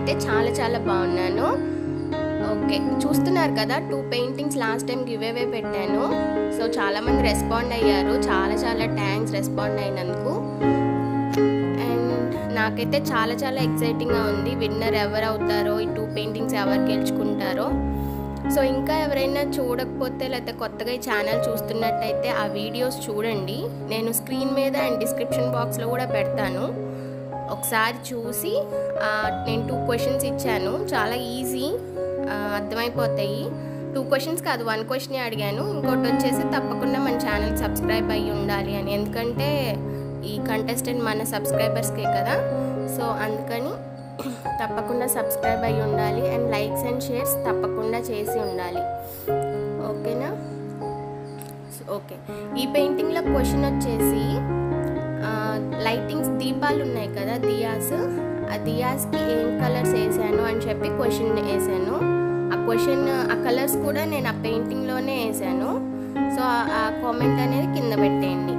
నేనైతే చాలా చాలా బాగున్నాను ఓకే చూస్తున్నారు కదా two paintings last time give away పెట్టాను సో చాలామంది రెస్పాండ్ అయ్యారు చాలా చాలా థ్యాంక్స్ రెస్పాండ్ అయినందుకు అండ్ నాకైతే చాలా చాలా ఎక్సైటింగ్గా ఉంది విన్నర్ ఎవరు అవుతారో ఈ టూ పెయింటింగ్స్ ఎవరు గెలుచుకుంటారో సో ఇంకా ఎవరైనా చూడకపోతే లేకపోతే కొత్తగా ఈ ఛానల్ చూస్తున్నట్టయితే ఆ వీడియోస్ చూడండి నేను స్క్రీన్ మీద అండ్ డిస్క్రిప్షన్ బాక్స్లో కూడా పెడతాను ఒకసారి చూసి ఆ, నేను టూ క్వశ్చన్స్ ఇచ్చాను చాలా ఈజీ అర్థమైపోతాయి టూ క్వశ్చన్స్ కాదు వన్ క్వశ్చన్ అడిగాను ఇంకోటి వచ్చేసి తప్పకుండా మన ఛానల్ సబ్స్క్రైబ్ అయ్యి ఉండాలి అని ఎందుకంటే ఈ కంటెస్టెంట్ మన సబ్స్క్రైబర్స్కే కదా సో అందుకని తప్పకుండా సబ్స్క్రైబ్ అయ్యి ఉండాలి అండ్ లైక్స్ అండ్ షేర్స్ తప్పకుండా చేసి ఉండాలి ఓకేనా సో, ఓకే ఈ పెయింటింగ్లో క్వశ్చన్ వచ్చేసి లైటింగ్స్ దీపాలు ఉన్నాయి కదా దియాస్ ఆ దియాస్కి ఏం కలర్స్ వేసాను అని చెప్పి క్వశ్చన్ వేసాను ఆ క్వశ్చన్ ఆ కలర్స్ కూడా నేను ఆ పెయింటింగ్లోనే వేసాను సో ఆ- ఆ కామెంట్ అనేది కింద పెట్టేయండి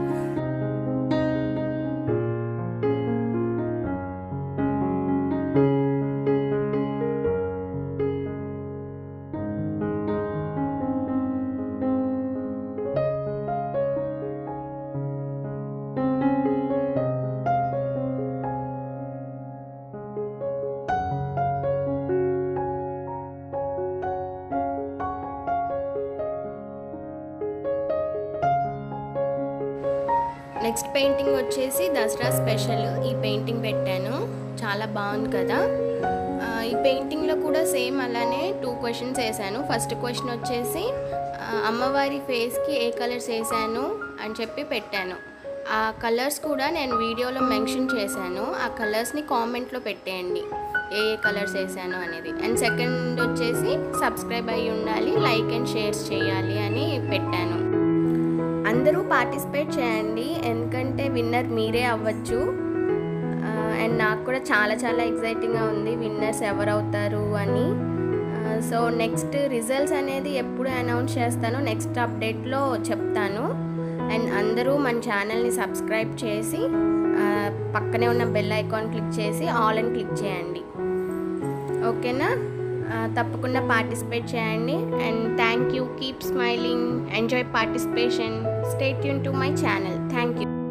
నెక్స్ట్ పెయింటింగ్ వచ్చేసి దసరా స్పెషల్ ఈ పెయింటింగ్ పెట్టాను చాలా బాగుంది కదా ఆ, ఈ పెయింటింగ్లో కూడా సేమ్ అలానే టూ క్వశ్చన్స్ వేసాను ఫస్ట్ క్వశ్చన్ వచ్చేసి ఆ, అమ్మవారి ఫేస్కి ఏ కలర్స్ వేసాను అని చెప్పి పెట్టాను ఆ కలర్స్ కూడా నేను వీడియోలో మెన్షన్ చేశాను ఆ కలర్స్ని కామెంట్లో పెట్టేయండి ఏ ఏ కలర్స్ వేసాను అనేది అండ్ సెకండ్ వచ్చేసి సబ్స్క్రైబ్ అయ్యి ఉండాలి లైక్ అండ్ షేర్స్ చేయాలి అని పెట్టాను అందరూ పార్టిసిపేట్ చేయండి ఎందుకంటే విన్నర్ మీరే అవ్వచ్చు అండ్ నాకు కూడా చాలా చాలా ఎక్సైటింగ్గా ఉంది విన్నర్స్ ఎవరవుతారు అని సో నెక్స్ట్ రిజల్ట్స్ అనేది ఎప్పుడు అనౌన్స్ చేస్తానో నెక్స్ట్ అప్డేట్లో చెప్తాను అండ్ అందరూ మన ఛానల్ని సబ్స్క్రైబ్ చేసి ఆ, పక్కనే ఉన్న బెల్ ఐకాన్ క్లిక్ చేసి ఆల్ అని క్లిక్ చేయండి ఓకేనా ఆ, తప్పకుండా పార్టిసిపేట్ చేయండి and thank you keep smiling enjoy participation stay tune to my channel thank you